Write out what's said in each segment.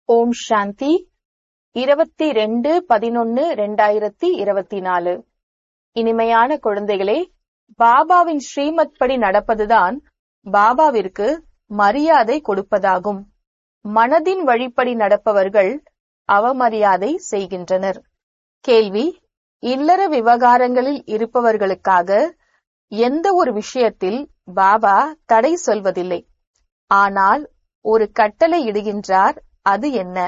ஓம் சாந்தி இருபத்தி ரெண்டு பதினொன்னு ரெண்டாயிரத்தி இருபத்தி நாலு இனிமையான குழந்தைகளே பாபாவின் ஸ்ரீமத் படி நடப்பதுதான் பாபாவிற்கு மரியாதை கொடுப்பதாகும் மனதின் வழிப்படி நடப்பவர்கள் அவமரியாதை செய்கின்றனர் கேள்வி இல்லற விவகாரங்களில் இருப்பவர்களுக்காக எந்த ஒரு விஷயத்தில் பாபா தடை சொல்வதில்லை ஆனால் ஒரு கட்டளை இடுகின்றார் அது என்ன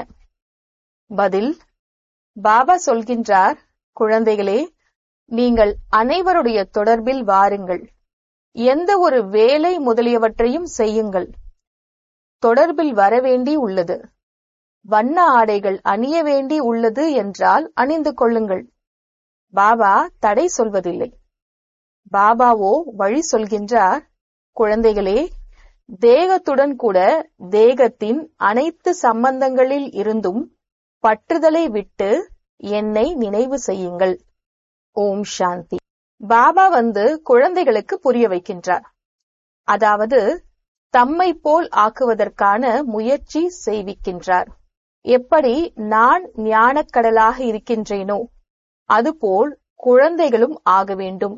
பதில் பாபா சொல்கின்றார் குழந்தைகளே நீங்கள் அனைவருடைய தொடர்பில் வாருங்கள் எந்த ஒரு வேலை முதலியவற்றையும் செய்யுங்கள் தொடர்பில் வரவேண்டி உள்ளது வண்ண ஆடைகள் அணிய வேண்டி உள்ளது என்றால் அணிந்து கொள்ளுங்கள் பாபா தடை சொல்வதில்லை பாபாவோ வழி சொல்கின்றார் குழந்தைகளே தேகத்துடன் கூட தேகத்தின் அனைத்து சம்பந்தங்களில் இருந்தும் பற்றுதலை விட்டு என்னை நினைவு செய்யுங்கள் ஓம் சாந்தி பாபா வந்து குழந்தைகளுக்கு புரிய வைக்கின்றார் அதாவது தம்மை போல் ஆக்குவதற்கான முயற்சி செய்விக்கின்றார் எப்படி நான் ஞானக்கடலாக இருக்கின்றேனோ அதுபோல் குழந்தைகளும் ஆக வேண்டும்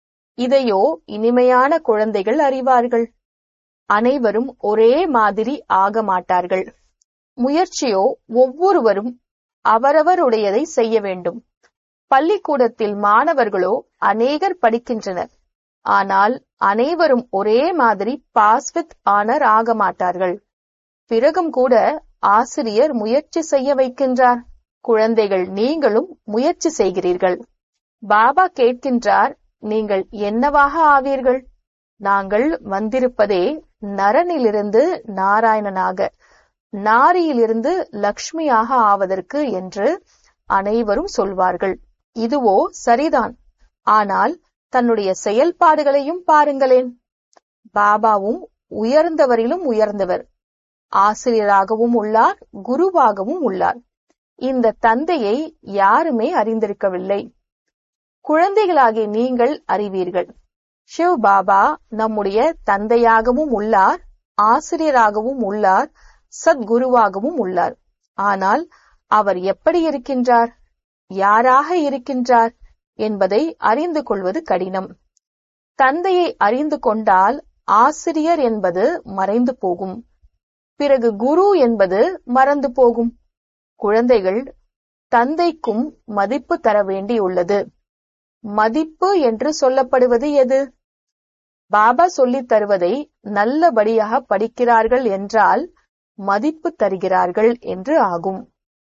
இதையோ இனிமையான குழந்தைகள் அறிவார்கள் அனைவரும் ஒரே மாதிரி ஆக மாட்டார்கள் முயற்சியோ ஒவ்வொருவரும் அவரவருடையதை செய்ய வேண்டும் பள்ளிக்கூடத்தில் மாணவர்களோ அநேகர் படிக்கின்றனர் ஆனால் அனைவரும் ஒரே மாதிரி பாஸ் வித் ஆனர் ஆக மாட்டார்கள் பிறகும் கூட ஆசிரியர் முயற்சி செய்ய வைக்கின்றார் குழந்தைகள் நீங்களும் முயற்சி செய்கிறீர்கள் பாபா கேட்கின்றார் நீங்கள் என்னவாக ஆவீர்கள் நாங்கள் வந்திருப்பதே நரனிலிருந்து நாராயணனாக நாரியிலிருந்து லக்ஷ்மியாக ஆவதற்கு என்று அனைவரும் சொல்வார்கள் இதுவோ சரிதான் ஆனால் தன்னுடைய செயல்பாடுகளையும் பாருங்களேன் பாபாவும் உயர்ந்தவரிலும் உயர்ந்தவர் ஆசிரியராகவும் உள்ளார் குருவாகவும் உள்ளார் இந்த தந்தையை யாருமே அறிந்திருக்கவில்லை குழந்தைகளாகிய நீங்கள் அறிவீர்கள் சிவ் பாபா நம்முடைய தந்தையாகவும் உள்ளார் ஆசிரியராகவும் உள்ளார் சத்குருவாகவும் உள்ளார் ஆனால் அவர் எப்படி இருக்கின்றார் யாராக இருக்கின்றார் என்பதை அறிந்து கொள்வது கடினம் தந்தையை அறிந்து கொண்டால் ஆசிரியர் என்பது மறைந்து போகும் பிறகு குரு என்பது மறந்து போகும் குழந்தைகள் தந்தைக்கும் மதிப்பு தர வேண்டியுள்ளது மதிப்பு என்று சொல்லப்படுவது எது பாபா சொல்லித் தருவதை நல்லபடியாக படிக்கிறார்கள் என்றால் மதிப்பு தருகிறார்கள் என்று ஆகும்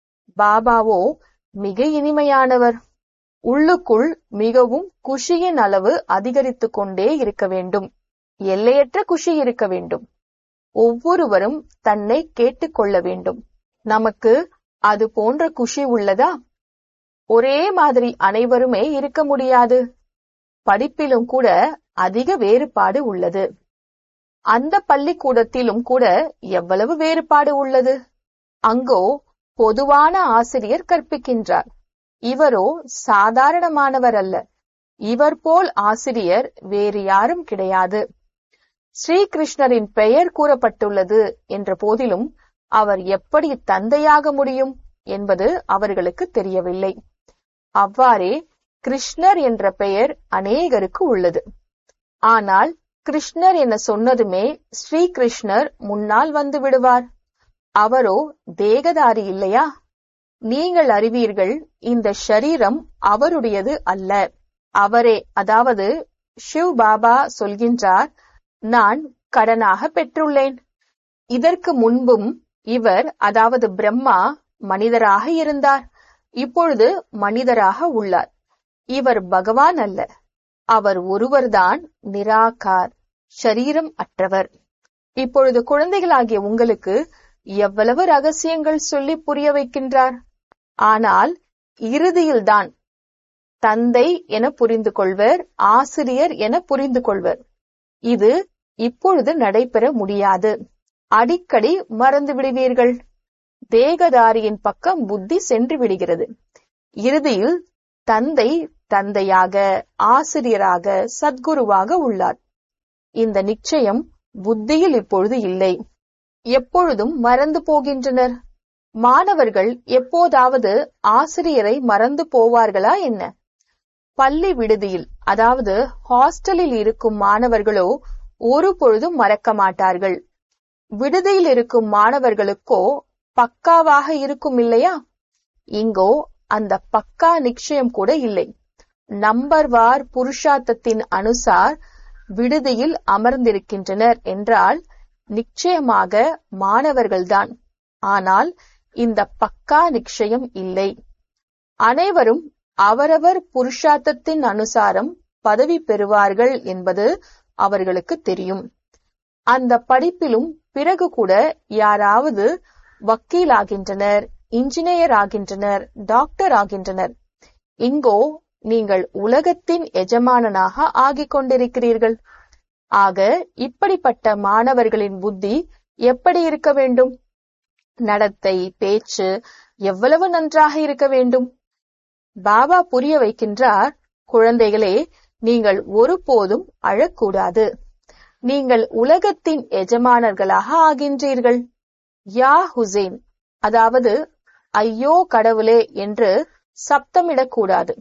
பாபாவோ மிக இனிமையானவர் உள்ளுக்குள் மிகவும் குஷியின் அளவு அதிகரித்துக் கொண்டே இருக்க வேண்டும் எல்லையற்ற குஷி இருக்க வேண்டும் ஒவ்வொருவரும் தன்னை கேட்டுக்கொள்ள வேண்டும் நமக்கு அது போன்ற குஷி உள்ளதா ஒரே மாதிரி அனைவருமே இருக்க முடியாது படிப்பிலும் கூட அதிக வேறுபாடு உள்ளது அந்த பள்ளிக்கூடத்திலும் கூட எவ்வளவு வேறுபாடு உள்ளது அங்கோ பொதுவான ஆசிரியர் கற்பிக்கின்றார் இவரோ சாதாரணமானவர் அல்ல இவர் போல் ஆசிரியர் வேறு யாரும் கிடையாது ஸ்ரீகிருஷ்ணரின் பெயர் கூறப்பட்டுள்ளது என்ற போதிலும் அவர் எப்படி தந்தையாக முடியும் என்பது அவர்களுக்கு தெரியவில்லை அவ்வாறே கிருஷ்ணர் என்ற பெயர் அநேகருக்கு உள்ளது ஆனால் கிருஷ்ணர் என சொன்னதுமே ஸ்ரீகிருஷ்ணர் முன்னால் வந்து விடுவார் அவரோ தேகதாரி இல்லையா நீங்கள் அறிவீர்கள் இந்த ஷரீரம் அவருடையது அல்ல அவரே அதாவது ஷிவ் பாபா சொல்கின்றார் நான் கடனாக பெற்றுள்ளேன் இதற்கு முன்பும் இவர் அதாவது பிரம்மா மனிதராக இருந்தார் இப்பொழுது மனிதராக உள்ளார் இவர் பகவான் அல்ல அவர் ஒருவர்தான் நிராகார் ஷரீரம் அற்றவர் இப்பொழுது குழந்தைகளாகிய உங்களுக்கு எவ்வளவு ரகசியங்கள் சொல்லி புரிய வைக்கின்றார் ஆனால் இறுதியில்தான் தந்தை என புரிந்து கொள்வர் ஆசிரியர் என புரிந்து கொள்வர் இது இப்பொழுது நடைபெற முடியாது அடிக்கடி மறந்து விடுவீர்கள் தேகதாரியின் பக்கம் புத்தி சென்று விடுகிறது இறுதியில் தந்தை தந்தையாக ஆசிரியராக சத்குருவாக உள்ளார் இந்த நிச்சயம் புத்தியில் இப்பொழுது இல்லை எப்பொழுதும் மறந்து போகின்றனர் மாணவர்கள் எப்போதாவது ஆசிரியரை மறந்து போவார்களா என்ன பள்ளி விடுதியில் அதாவது ஹாஸ்டலில் இருக்கும் மாணவர்களோ ஒரு பொழுதும் மறக்க மாட்டார்கள் விடுதியில் இருக்கும் மாணவர்களுக்கோ பக்காவாக இருக்கும் இல்லையா இங்கோ அந்த பக்கா நிச்சயம் கூட இல்லை நம்பர் வார் புருஷார்த்தத்தின் அனுசார் விடுதியில் அமர்ந்திருக்கின்றனர் என்றால் நிச்சயமாக மாணவர்கள்தான் ஆனால் இந்த பக்கா நிச்சயம் இல்லை அனைவரும் அவரவர் புருஷார்த்தத்தின் அனுசாரம் பதவி பெறுவார்கள் என்பது அவர்களுக்கு தெரியும் அந்த படிப்பிலும் பிறகு கூட யாராவது வக்கீல் ஆகின்றனர் இன்ஜினியர் ஆகின்றனர் டாக்டர் ஆகின்றனர் இங்கோ நீங்கள் உலகத்தின் எஜமானனாக ஆகிக் கொண்டிருக்கிறீர்கள் ஆக இப்படிப்பட்ட மாணவர்களின் புத்தி எப்படி இருக்க வேண்டும் நடத்தை பேச்சு எவ்வளவு நன்றாக இருக்க வேண்டும் பாபா புரிய வைக்கின்றார் குழந்தைகளே நீங்கள் ஒருபோதும் அழக்கூடாது நீங்கள் உலகத்தின் எஜமானர்களாக ஆகின்றீர்கள் யா ஹுசேன் அதாவது ஐயோ கடவுளே என்று சப்தமிடக்கூடாது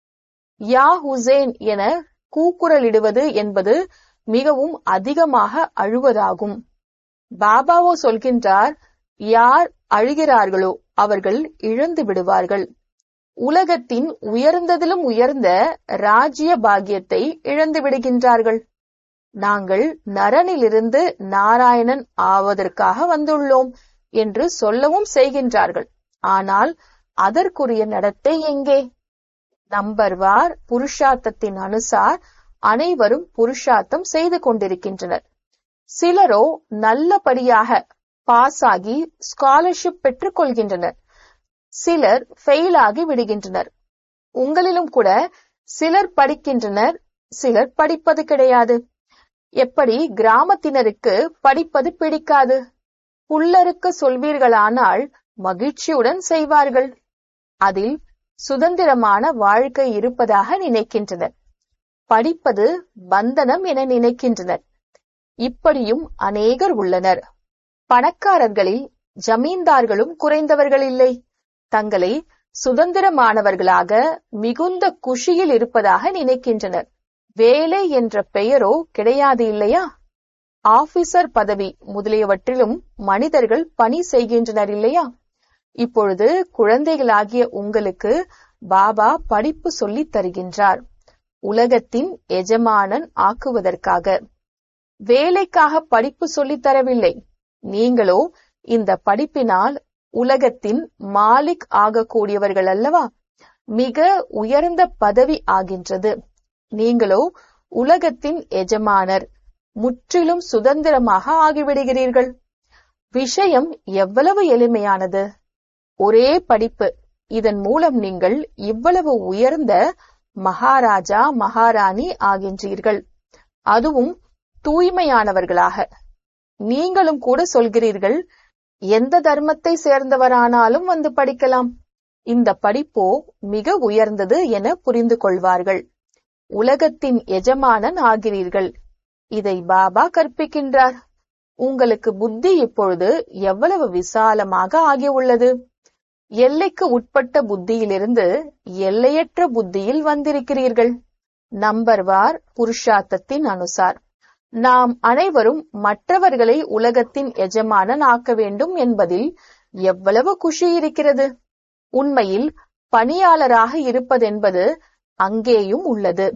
யா ஹுசேன் என கூக்குரலிடுவது என்பது மிகவும் அதிகமாக அழுவதாகும் பாபாவோ சொல்கின்றார் யார் அழுகிறார்களோ அவர்கள் இழந்து விடுவார்கள் உலகத்தின் உயர்ந்ததிலும் உயர்ந்த ராஜ்ய பாக்கியத்தை இழந்து விடுகின்றார்கள் நாங்கள் நரனிலிருந்து நாராயணன் ஆவதற்காக வந்துள்ளோம் என்று சொல்லவும் செய்கின்றார்கள் ஆனால் அதற்குரிய நடத்தை எங்கே நம்பர்வார் புருஷார்த்தத்தின் அனுசார் அனைவரும் புருஷார்த்தம் செய்து கொண்டிருக்கின்றனர் சிலரோ நல்லபடியாக பாஸ் ஆகி ஸ்காலர்ஷிப் பெற்றுக் கொள்கின்றனர் சிலர் ஃபெயில் ஆகி விடுகின்றனர் உங்களிலும் கூட சிலர் படிக்கின்றனர் சிலர் படிப்பது கிடையாது எப்படி கிராமத்தினருக்கு படிப்பது பிடிக்காது புல்லருக்கு சொல்வீர்களானால் மகிழ்ச்சியுடன் செய்வார்கள் அதில் சுதந்திரமான வாழ்க்கை இருப்பதாக நினைக்கின்றனர் படிப்பது பந்தனம் என நினைக்கின்றனர் இப்படியும் அநேகர் உள்ளனர் பணக்காரர்களில் ஜமீன்தார்களும் குறைந்தவர்கள் இல்லை தங்களை சுதந்திரமானவர்களாக மிகுந்த குஷியில் இருப்பதாக நினைக்கின்றனர் வேலை என்ற பெயரோ கிடையாது இல்லையா ஆபீசர் பதவி முதலியவற்றிலும் மனிதர்கள் பணி செய்கின்றனர் இல்லையா இப்பொழுது குழந்தைகளாகிய உங்களுக்கு பாபா படிப்பு சொல்லித் தருகின்றார் உலகத்தின் எஜமானன் ஆக்குவதற்காக வேலைக்காக படிப்பு சொல்லித் தரவில்லை நீங்களோ இந்த படிப்பினால் உலகத்தின் மாலிக் ஆகக்கூடியவர்கள் அல்லவா மிக உயர்ந்த பதவி ஆகின்றது நீங்களோ உலகத்தின் எஜமானர் முற்றிலும் சுதந்திரமாக ஆகிவிடுகிறீர்கள் விஷயம் எவ்வளவு எளிமையானது ஒரே படிப்பு இதன் மூலம் நீங்கள் இவ்வளவு உயர்ந்த மகாராஜா மகாராணி ஆகின்றீர்கள் அதுவும் தூய்மையானவர்களாக நீங்களும் கூட சொல்கிறீர்கள் எந்த தர்மத்தை சேர்ந்தவரானாலும் வந்து படிக்கலாம் இந்த படிப்போ மிக உயர்ந்தது என புரிந்து கொள்வார்கள் உலகத்தின் எஜமானன் ஆகிறீர்கள் இதை பாபா கற்பிக்கின்றார் உங்களுக்கு புத்தி இப்பொழுது எவ்வளவு விசாலமாக ஆகியுள்ளது எல்லைக்கு உட்பட்ட புத்தியிலிருந்து எல்லையற்ற புத்தியில் வந்திருக்கிறீர்கள் நம்பர்வார் புருஷார்த்தத்தின் அனுசார் நாம் அனைவரும் மற்றவர்களை உலகத்தின் எஜமானன் ஆக்க வேண்டும் என்பதில் எவ்வளவு குஷி இருக்கிறது உண்மையில் பணியாளராக இருப்பதென்பது அங்கேயும் உள்ளது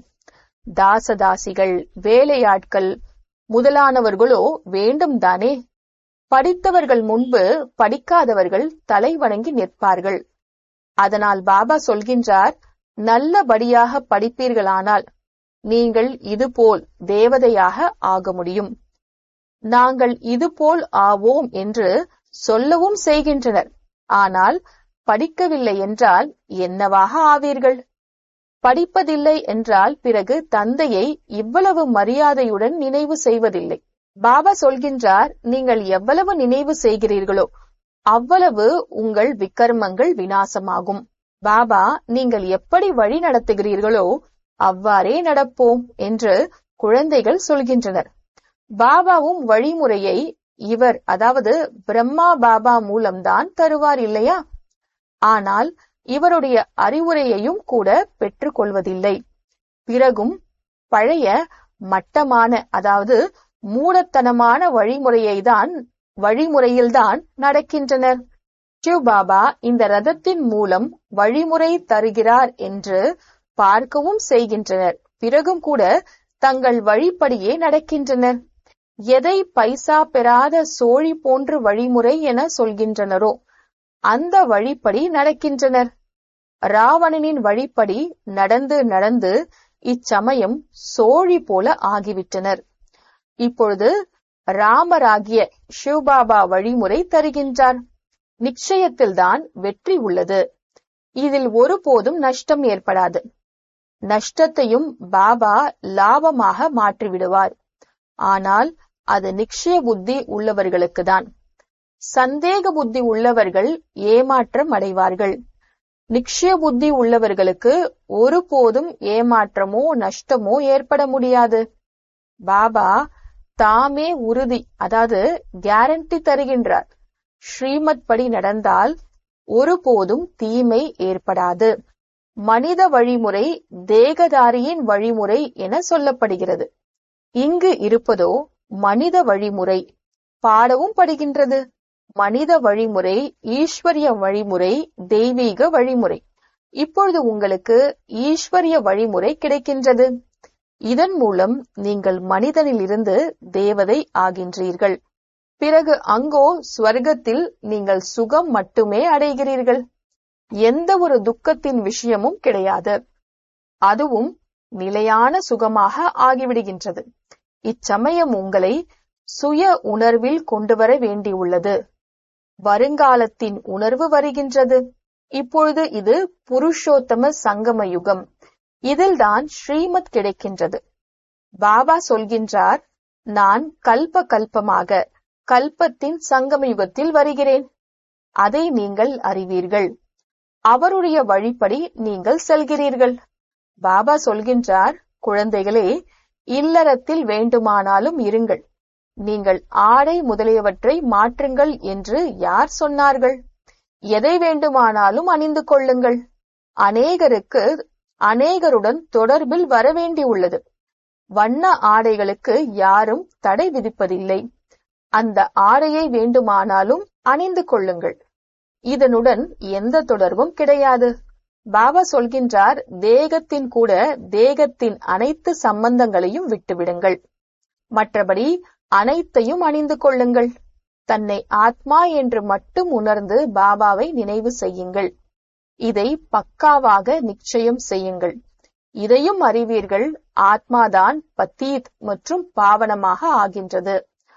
தாசதாசிகள் வேலையாட்கள் முதலானவர்களோ வேண்டும் தானே படித்தவர்கள் முன்பு படிக்காதவர்கள் தலை வணங்கி நிற்பார்கள் அதனால் பாபா சொல்கின்றார் நல்லபடியாக படிப்பீர்களானால் நீங்கள் இதுபோல் தேவதையாக ஆக முடியும் நாங்கள் இதுபோல் ஆவோம் என்று சொல்லவும் செய்கின்றனர் ஆனால் படிக்கவில்லை என்றால் என்னவாக ஆவீர்கள் படிப்பதில்லை என்றால் பிறகு தந்தையை இவ்வளவு மரியாதையுடன் நினைவு செய்வதில்லை பாபா சொல்கின்றார் நீங்கள் எவ்வளவு நினைவு செய்கிறீர்களோ அவ்வளவு உங்கள் விக்கர்மங்கள் வினாசமாகும் பாபா நீங்கள் எப்படி வழி நடத்துகிறீர்களோ அவ்வாறே நடப்போம் என்று குழந்தைகள் சொல்கின்றனர் பாபாவும் வழிமுறையை இவர் அதாவது பிரம்மா பாபா மூலம்தான் தருவார் இல்லையா ஆனால் இவருடைய அறிவுரையையும் கூட பெற்றுக் கொள்வதில்லை பிறகும் பழைய மட்டமான அதாவது மூடத்தனமான வழிமுறையை தான் வழிமுறையில்தான் நடக்கின்றனர் சிவபாபா இந்த ரதத்தின் மூலம் வழிமுறை தருகிறார் என்று பார்க்கவும் செய்கின்றனர் பிறகும் கூட தங்கள் வழிப்படியே நடக்கின்றனர் எதை பைசா பெறாத சோழி போன்று வழிமுறை என சொல்கின்றனரோ அந்த வழிப்படி நடக்கின்றனர் ராவணனின் வழிப்படி நடந்து நடந்து இச்சமயம் சோழி போல ஆகிவிட்டனர் இப்பொழுது ராமராகிய சிவபாபா வழிமுறை தருகின்றார் நிச்சயத்தில்தான் வெற்றி உள்ளது இதில் ஒருபோதும் நஷ்டம் ஏற்படாது நஷ்டத்தையும் பாபா லாபமாக மாற்றிவிடுவார் ஆனால் அது நிச்சய புத்தி உள்ளவர்களுக்குதான் சந்தேக புத்தி உள்ளவர்கள் ஏமாற்றம் அடைவார்கள் நிச்சய புத்தி உள்ளவர்களுக்கு ஒருபோதும் ஏமாற்றமோ நஷ்டமோ ஏற்பட முடியாது பாபா தாமே உறுதி அதாவது கேரண்டி தருகின்றார் ஸ்ரீமத் படி நடந்தால் ஒருபோதும் தீமை ஏற்படாது மனித வழிமுறை தேகதாரியின் வழிமுறை என சொல்லப்படுகிறது இங்கு இருப்பதோ மனித வழிமுறை பாடவும் படுகின்றது மனித வழிமுறை ஈஸ்வரிய வழிமுறை தெய்வீக வழிமுறை இப்பொழுது உங்களுக்கு ஈஸ்வரிய வழிமுறை கிடைக்கின்றது இதன் மூலம் நீங்கள் மனிதனிலிருந்து தேவதை ஆகின்றீர்கள் பிறகு அங்கோ ஸ்வர்க்கத்தில் நீங்கள் சுகம் மட்டுமே அடைகிறீர்கள் எந்த ஒரு துக்கத்தின் விஷயமும் கிடையாது அதுவும் நிலையான சுகமாக ஆகிவிடுகின்றது இச்சமயம் உங்களை சுய உணர்வில் கொண்டு வர வேண்டியுள்ளது வருங்காலத்தின் உணர்வு வருகின்றது இப்பொழுது இது புருஷோத்தம சங்கம யுகம் இதில்தான் ஸ்ரீமத் கிடைக்கின்றது பாபா சொல்கின்றார் நான் கல்ப கல்பமாக கல்பத்தின் சங்கம யுகத்தில் வருகிறேன் அதை நீங்கள் அறிவீர்கள் அவருடைய வழிப்படி நீங்கள் செல்கிறீர்கள் பாபா சொல்கின்றார் குழந்தைகளே இல்லறத்தில் வேண்டுமானாலும் இருங்கள் நீங்கள் ஆடை முதலியவற்றை மாற்றுங்கள் என்று யார் சொன்னார்கள் எதை வேண்டுமானாலும் அணிந்து கொள்ளுங்கள் அநேகருக்கு அநேகருடன் தொடர்பில் வர வேண்டியுள்ளது வண்ண ஆடைகளுக்கு யாரும் தடை விதிப்பதில்லை அந்த ஆடையை வேண்டுமானாலும் அணிந்து கொள்ளுங்கள் இதனுடன் எந்த தொடர்பும் கிடையாது பாபா சொல்கின்றார் தேகத்தின் கூட தேகத்தின் அனைத்து சம்பந்தங்களையும் விட்டுவிடுங்கள் மற்றபடி அனைத்தையும் அணிந்து கொள்ளுங்கள் தன்னை ஆத்மா என்று மட்டும் உணர்ந்து பாபாவை நினைவு செய்யுங்கள் இதை பக்காவாக நிச்சயம் செய்யுங்கள் இதையும் அறிவீர்கள் ஆத்மாதான் பத்தீத் மற்றும் பாவனமாக ஆகின்றது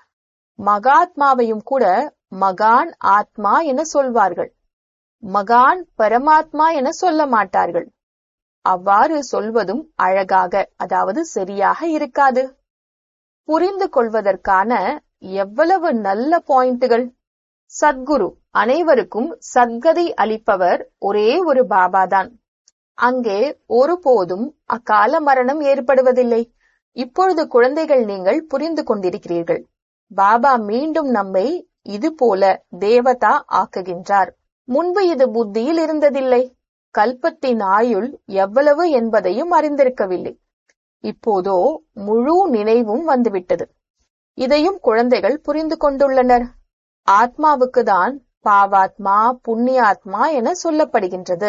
மகாத்மாவையும் கூட மகான் ஆத்மா என சொல்வார்கள் மகான் பரமாத்மா என சொல்ல மாட்டார்கள் அவ்வாறு சொல்வதும் அழகாக அதாவது சரியாக இருக்காது புரிந்து கொள்வதற்கான எவ்வளவு நல்ல பாயிண்டுகள் சத்குரு அனைவருக்கும் சத்கதி அளிப்பவர் ஒரே ஒரு பாபாதான் அங்கே ஒருபோதும் அக்கால மரணம் ஏற்படுவதில்லை இப்பொழுது குழந்தைகள் நீங்கள் புரிந்து கொண்டிருக்கிறீர்கள் பாபா மீண்டும் நம்மை இது போல தேவதா ஆக்குகின்றார் முன்பு இது புத்தியில் இருந்ததில்லை கல்பத்தின் ஆயுள் எவ்வளவு என்பதையும் அறிந்திருக்கவில்லை இப்போதோ முழு நினைவும் வந்துவிட்டது இதையும் குழந்தைகள் புரிந்து கொண்டுள்ளனர் ஆத்மாவுக்கு தான் பாவாத்மா புண்ணியாத்மா என சொல்லப்படுகின்றது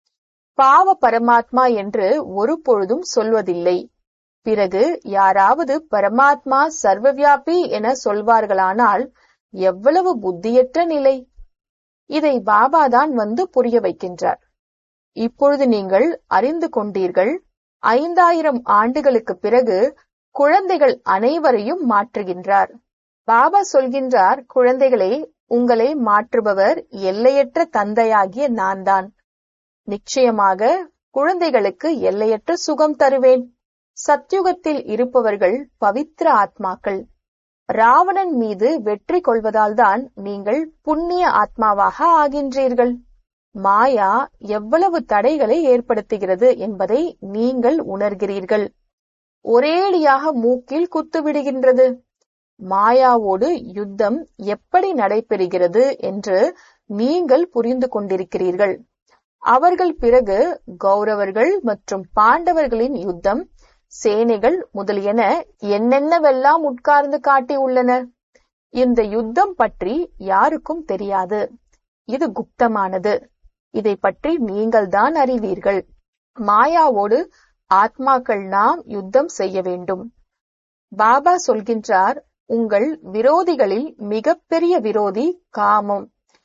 பாவ பரமாத்மா என்று ஒரு பொழுதும் சொல்வதில்லை பிறகு யாராவது பரமாத்மா சர்வவியாபி என சொல்வார்களானால் எவ்வளவு புத்தியற்ற நிலை இதை பாபாதான் வந்து புரிய வைக்கின்றார் இப்பொழுது நீங்கள் அறிந்து கொண்டீர்கள் ஐந்தாயிரம் ஆண்டுகளுக்கு பிறகு குழந்தைகள் அனைவரையும் மாற்றுகின்றார் பாபா சொல்கின்றார் குழந்தைகளே உங்களை மாற்றுபவர் எல்லையற்ற தந்தையாகிய நான் தான் நிச்சயமாக குழந்தைகளுக்கு எல்லையற்ற சுகம் தருவேன் சத்யுகத்தில் இருப்பவர்கள் பவித்திர ஆத்மாக்கள் ராவணன் மீது வெற்றி கொள்வதால்தான் நீங்கள் புண்ணிய ஆத்மாவாக ஆகின்றீர்கள் மாயா எவ்வளவு தடைகளை ஏற்படுத்துகிறது என்பதை நீங்கள் உணர்கிறீர்கள் ஒரேடியாக மூக்கில் குத்துவிடுகின்றது மாயாவோடு யுத்தம் எப்படி நடைபெறுகிறது என்று நீங்கள் புரிந்து கொண்டிருக்கிறீர்கள் அவர்கள் பிறகு கௌரவர்கள் மற்றும் பாண்டவர்களின் யுத்தம் சேனைகள் முதலியன என்னென்னவெல்லாம் உட்கார்ந்து காட்டியுள்ளனர் இந்த யுத்தம் பற்றி யாருக்கும் தெரியாது இது குப்தமானது இதை பற்றி நீங்கள்தான் அறிவீர்கள் மாயாவோடு ஆத்மாக்கள் நாம் யுத்தம் செய்ய வேண்டும் பாபா சொல்கின்றார் உங்கள் விரோதிகளில் மிகப்பெரிய விரோதி காமம்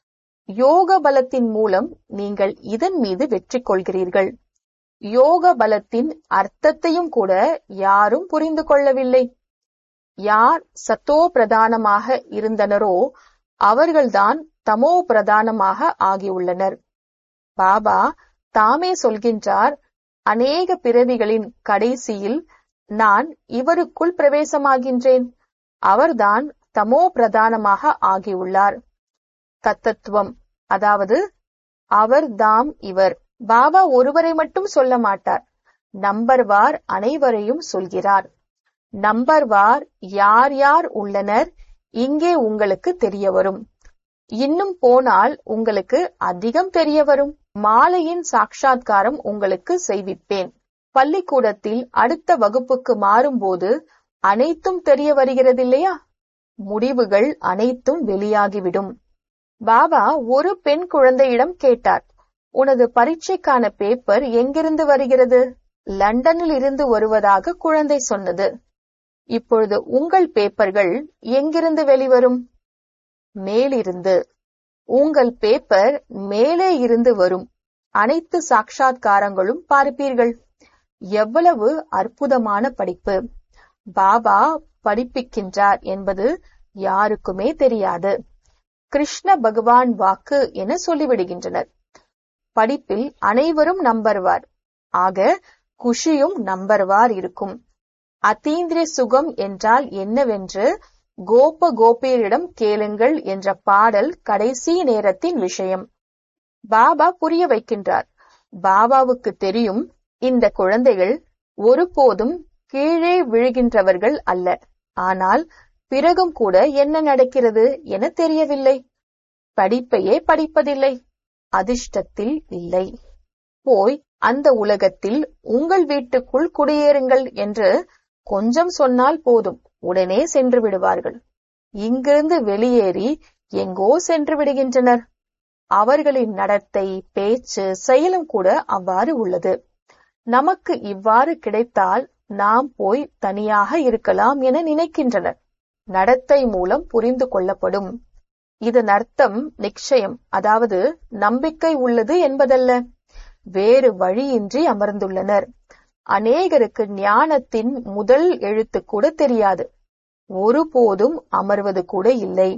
யோக பலத்தின் மூலம் நீங்கள் இதன் மீது வெற்றி கொள்கிறீர்கள் யோக பலத்தின் அர்த்தத்தையும் கூட யாரும் புரிந்து கொள்ளவில்லை யார் சத்தோ பிரதானமாக இருந்தனரோ அவர்கள்தான் தமோ பிரதானமாக ஆகியுள்ளனர் பாபா தாமே சொல்கின்றார் அநேக பிறவிகளின் கடைசியில் நான் இவருக்குள் பிரவேசமாகின்றேன் அவர்தான் தமோ பிரதானமாக ஆகியுள்ளார் தத்தத்துவம் அதாவது அவர் தாம் இவர் பாபா ஒருவரை மட்டும் சொல்ல மாட்டார் நம்பர்வார் அனைவரையும் சொல்கிறார் நம்பர்வார் யார் யார் உள்ளனர் இங்கே உங்களுக்கு தெரிய வரும் இன்னும் போனால் உங்களுக்கு அதிகம் தெரிய வரும் மாலையின் சாட்சாத்காரம் உங்களுக்கு செய்விப்பேன் பள்ளிக்கூடத்தில் அடுத்த வகுப்புக்கு மாறும்போது அனைத்தும் தெரிய வருகிறதில்லையா முடிவுகள் அனைத்தும் வெளியாகிவிடும் பாபா ஒரு பெண் குழந்தையிடம் கேட்டார் உனது பரீட்சைக்கான பேப்பர் எங்கிருந்து வருகிறது லண்டனில் இருந்து வருவதாக குழந்தை சொன்னது இப்பொழுது உங்கள் பேப்பர்கள் எங்கிருந்து வெளிவரும் மேலிருந்து உங்கள் பேப்பர் மேலே இருந்து வரும் அனைத்து சாட்சாத்காரங்களும் பார்ப்பீர்கள் எவ்வளவு அற்புதமான படிப்பு பாபா படிப்பிக்கின்றார் என்பது யாருக்குமே தெரியாது கிருஷ்ண பகவான் வாக்கு என சொல்லிவிடுகின்றனர் படிப்பில் அனைவரும் நம்பர்வார் ஆக குஷியும் நம்பர்வார் இருக்கும் அத்தீந்திரிய சுகம் என்றால் என்னவென்று கோப கோபியரிடம் கேளுங்கள் என்ற பாடல் கடைசி நேரத்தின் விஷயம் பாபா புரிய வைக்கின்றார் பாபாவுக்கு தெரியும் இந்த குழந்தைகள் ஒருபோதும் கீழே விழுகின்றவர்கள் அல்ல ஆனால் பிறகும் கூட என்ன நடக்கிறது என தெரியவில்லை படிப்பையே படிப்பதில்லை அதிர்ஷ்டத்தில் இல்லை போய் அந்த உலகத்தில் உங்கள் வீட்டுக்குள் குடியேறுங்கள் என்று கொஞ்சம் சொன்னால் போதும் உடனே சென்று விடுவார்கள் இங்கிருந்து வெளியேறி எங்கோ சென்று விடுகின்றனர் அவர்களின் நடத்தை பேச்சு செயலும் கூட அவ்வாறு உள்ளது நமக்கு இவ்வாறு கிடைத்தால் நாம் போய் தனியாக இருக்கலாம் என நினைக்கின்றனர் நடத்தை மூலம் புரிந்து கொள்ளப்படும் இதன் அர்த்தம் நிச்சயம் அதாவது நம்பிக்கை உள்ளது என்பதல்ல வேறு வழியின்றி அமர்ந்துள்ளனர் அநேகருக்கு ஞானத்தின் முதல் எழுத்து கூட தெரியாது ஒருபோதும் அமர்வது கூட இல்லை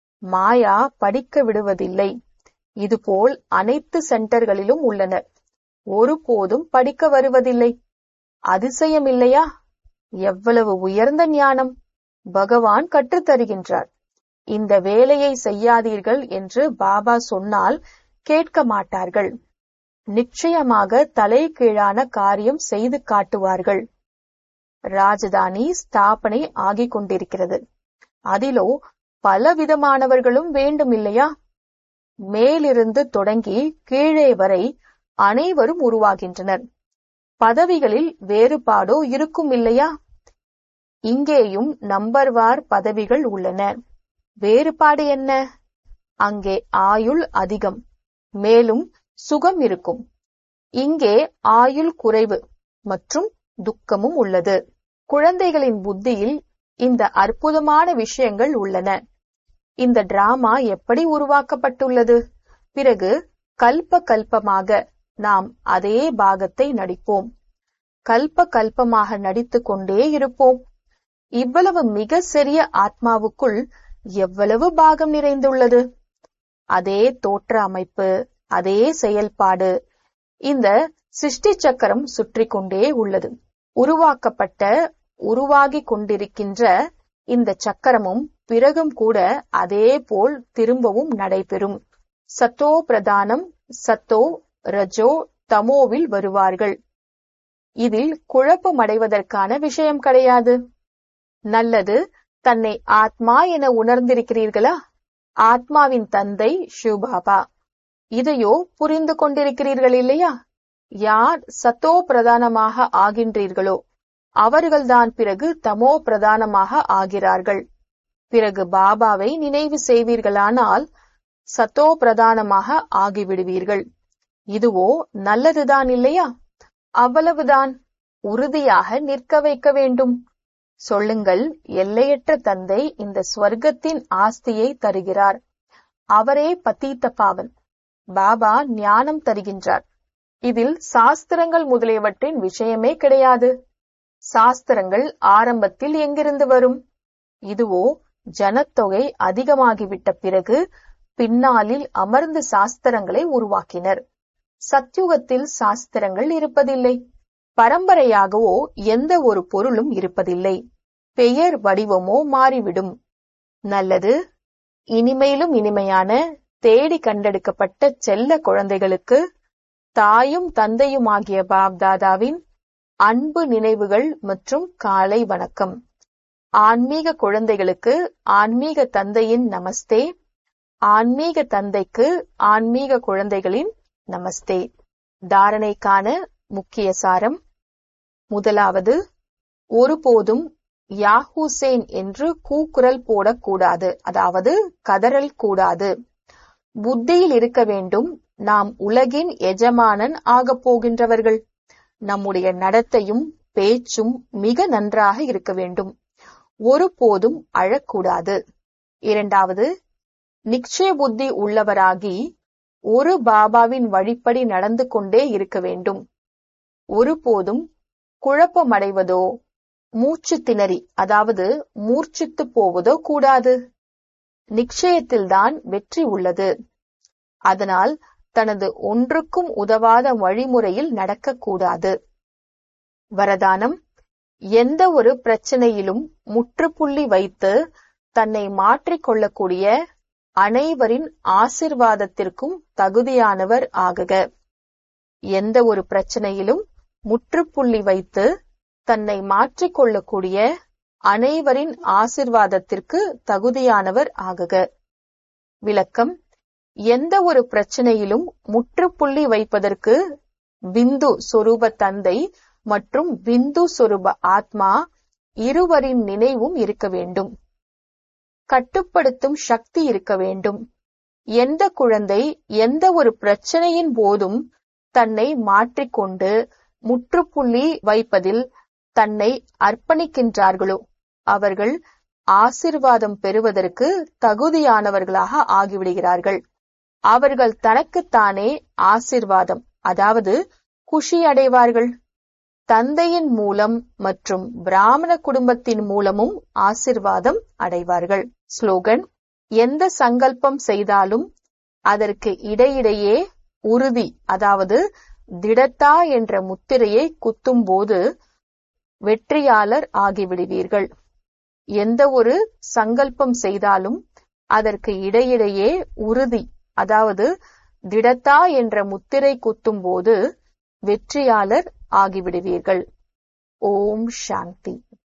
மாயா படிக்க விடுவதில்லை இதுபோல் அனைத்து சென்டர்களிலும் உள்ளனர் ஒருபோதும் படிக்க வருவதில்லை அதிசயம் இல்லையா எவ்வளவு உயர்ந்த ஞானம் பகவான் கற்றுத்தருகின்றார் இந்த வேலையை செய்யாதீர்கள் என்று பாபா சொன்னால் கேட்க மாட்டார்கள் நிச்சயமாக தலைகீழான காரியம் செய்து காட்டுவார்கள் ராஜதானி ஸ்தாபனை ஆகிக் கொண்டிருக்கிறது அதிலோ பல விதமானவர்களும் வேண்டும் இல்லையா மேலிருந்து தொடங்கி கீழே வரை அனைவரும் உருவாகின்றனர் பதவிகளில் வேறுபாடோ இருக்கும் இல்லையா இங்கேயும் நம்பர்வார் பதவிகள் உள்ளன வேறுபாடு என்ன அங்கே ஆயுள் அதிகம் மேலும் சுகம் இருக்கும் இங்கே ஆயுள் குறைவு மற்றும் துக்கமும் உள்ளது குழந்தைகளின் புத்தியில் இந்த அற்புதமான விஷயங்கள் உள்ளன இந்த டிராமா எப்படி உருவாக்கப்பட்டுள்ளது பிறகு கல்ப கல்பமாக நாம் அதே பாகத்தை நடிப்போம் கல்ப கல்பமாக நடித்துக் கொண்டே இருப்போம் இவ்வளவு மிக சிறிய ஆத்மாவுக்குள் எவ்வளவு பாகம் நிறைந்துள்ளது அதே தோற்ற அமைப்பு அதே செயல்பாடு இந்த சிருஷ்டி சக்கரம் சுற்றி கொண்டே உள்ளது உருவாக்கப்பட்ட உருவாகிக் கொண்டிருக்கின்ற இந்த சக்கரமும் பிறகும் கூட அதே போல் திரும்பவும் நடைபெறும் சத்தோ பிரதானம் சத்தோ ரஜோ தமோவில் வருவார்கள் இதில் குழப்பமடைவதற்கான விஷயம் கிடையாது நல்லது தன்னை ஆத்மா என உணர்ந்திருக்கிறீர்களா ஆத்மாவின் தந்தை ஷிவபாபா இதையோ புரிந்து கொண்டிருக்கிறீர்கள் இல்லையா யார் சத்தோ பிரதானமாக ஆகின்றீர்களோ அவர்கள்தான் பிறகு தமோ பிரதானமாக ஆகிறார்கள் பிறகு பாபாவை நினைவு செய்வீர்களானால் சத்தோ பிரதானமாக ஆகிவிடுவீர்கள் இதுவோ நல்லதுதான் இல்லையா அவ்வளவுதான் உறுதியாக நிற்க வைக்க வேண்டும் சொல்லுங்கள் எல்லையற்ற தந்தை இந்த ஸ்வர்க்கத்தின் ஆஸ்தியை தருகிறார் அவரே பத்தீத்த பாவன் பாபா ஞானம் தருகின்றார் இதில் சாஸ்திரங்கள் முதலியவற்றின் விஷயமே கிடையாது சாஸ்திரங்கள் ஆரம்பத்தில் எங்கிருந்து வரும் இதுவோ ஜனத்தொகை அதிகமாகிவிட்ட பிறகு பின்னாளில் அமர்ந்து சாஸ்திரங்களை உருவாக்கினர் சத்யுகத்தில் சாஸ்திரங்கள் இருப்பதில்லை பரம்பரையாகவோ எந்த ஒரு பொருளும் இருப்பதில்லை பெயர் வடிவமோ மாறிவிடும் நல்லது இனிமையிலும் இனிமையான தேடி கண்டெடுக்கப்பட்ட செல்ல குழந்தைகளுக்கு தாயும் தந்தையுமாகிய பாப்தாதாவின் அன்பு நினைவுகள் மற்றும் காலை வணக்கம் ஆன்மீக குழந்தைகளுக்கு ஆன்மீக தந்தையின் நமஸ்தே ஆன்மீக தந்தைக்கு ஆன்மீக குழந்தைகளின் நமஸ்தே தாரணைக்கான முக்கிய சாரம் முதலாவது ஒருபோதும் யாஹூசேன் என்று கூக்குரல் போடக்கூடாது அதாவது கதறல் கூடாது புத்தியில் இருக்க வேண்டும் நாம் உலகின் எஜமானன் ஆகப் போகின்றவர்கள் நம்முடைய நடத்தையும் பேச்சும் மிக நன்றாக இருக்க வேண்டும் ஒருபோதும் அழக்கூடாது இரண்டாவது நிச்சய புத்தி உள்ளவராகி ஒரு பாபாவின் வழிப்படி நடந்து கொண்டே இருக்க வேண்டும் ஒருபோதும் குழப்பமடைவதோ மூச்சு திணறி அதாவது மூர்ச்சித்து போவதோ கூடாது நிச்சயத்தில்தான் வெற்றி உள்ளது அதனால் தனது ஒன்றுக்கும் உதவாத வழிமுறையில் நடக்கக்கூடாது வரதானம் எந்த ஒரு பிரச்சனையிலும் முற்றுப்புள்ளி வைத்து தன்னை மாற்றிக்கொள்ளக்கூடிய அனைவரின் ஆசிர்வாதத்திற்கும் தகுதியானவர் ஆகுக எந்த ஒரு பிரச்சனையிலும் முற்றுப்புள்ளி வைத்து தன்னை மாற்றிக்கொள்ளக்கூடிய அனைவரின் ஆசிர்வாதத்திற்கு தகுதியானவர் ஆகுக விளக்கம் எந்த ஒரு பிரச்சனையிலும் முற்றுப்புள்ளி வைப்பதற்கு பிந்து சொரூப தந்தை மற்றும் பிந்து சொரூப ஆத்மா இருவரின் நினைவும் இருக்க வேண்டும் கட்டுப்படுத்தும் சக்தி இருக்க வேண்டும் எந்த குழந்தை எந்த ஒரு பிரச்சனையின் போதும் தன்னை மாற்றிக்கொண்டு முற்றுப்புள்ளி வைப்பதில் தன்னை அர்ப்பணிக்கின்றார்களோ அவர்கள் ஆசிர்வாதம் பெறுவதற்கு தகுதியானவர்களாக ஆகிவிடுகிறார்கள் அவர்கள் தனக்குத்தானே ஆசிர்வாதம் அதாவது குஷி அடைவார்கள் தந்தையின் மூலம் மற்றும் பிராமண குடும்பத்தின் மூலமும் ஆசிர்வாதம் அடைவார்கள் ஸ்லோகன் எந்த சங்கல்பம் செய்தாலும் அதற்கு இடையிடையே உறுதி அதாவது திடத்தா என்ற முத்திரையை குத்தும்போது வெற்றியாளர் ஆகிவிடுவீர்கள் எந்த ஒரு சங்கல்பம் செய்தாலும் அதற்கு இடையிடையே உறுதி அதாவது திடத்தா என்ற முத்திரை குத்தும்போது வெற்றியாளர் ஆகிவிடுவீர்கள் ஓம் சாந்தி